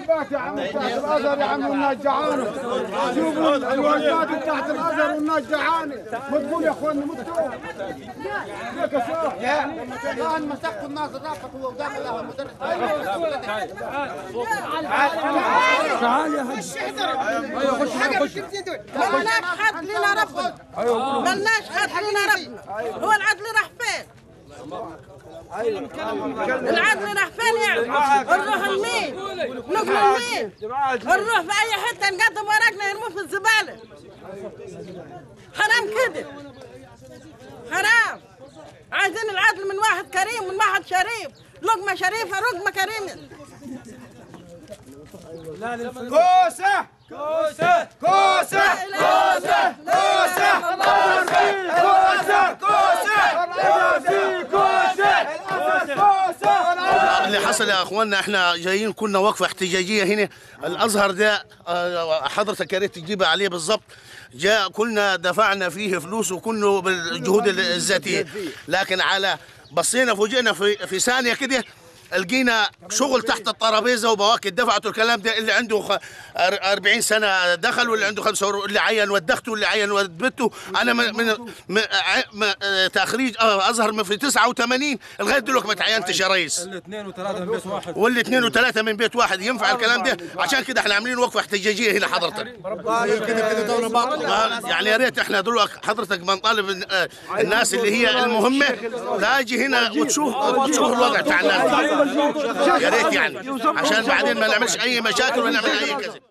الوجبات يا عم تحت الازهر يا عم والناس جعانه شوفوا الوجبات تحت الازهر والناس جعانه ما تقول يا اخواننا متوا ليك يا شيخ كان مسكوا الناس الرافق هو وداخل له المدرس ملناش حد لنا ربنا ملناش حد لنا ربنا هو العدل راح فين العدل راح فين يعني نروح لمين نقول لمين نروح في اي حته نقدم ورقنا يرموه في الزباله حرام كده حرام عايزين العدل من واحد كريم من واحد شريف لقمه شريفه رقمه كريمه كوسه كوسه كوسه كوسه كوسه كوسه كوسه كوسه اللي حصل يا اخواننا احنا جايين كنا وقفه احتجاجيه هنا الازهر ده آه، حضرتك يا ريت تجيبها عليه بالضبط جاء كنا دفعنا فيه فلوس وكنا بالجهود الذاتيه لكن على بصينا فوجئنا في في ثانيه كده لقينا شغل تحت الترابيزه وبواكي دفعتوا الكلام ده اللي عنده خ- أر- 40 سنه دخل واللي عنده 45 اللي عين ودخته واللي عين ودبته انا من, من, من ع- م- آه، تخريج آه، ازهر من في 89 لغايه دلوقتي ما تعينتش يا ريس الاثنين وثلاثة من بيت واحد واللي اثنين وثلاثه من بيت واحد ينفع الكلام ده عشان كده احنا عاملين وقفه احتجاجيه هنا حضرتك كده كده دوله باطله يعني يا ريت احنا دلوقتي حضرتك بنطالب آه، الناس اللي هي المهمه تاجي هنا وتشوف وتشوف الوضع بتاع الناس يا ريت يعني عشان بعدين ما نعملش اي مشاكل ولا نعمل اي كذب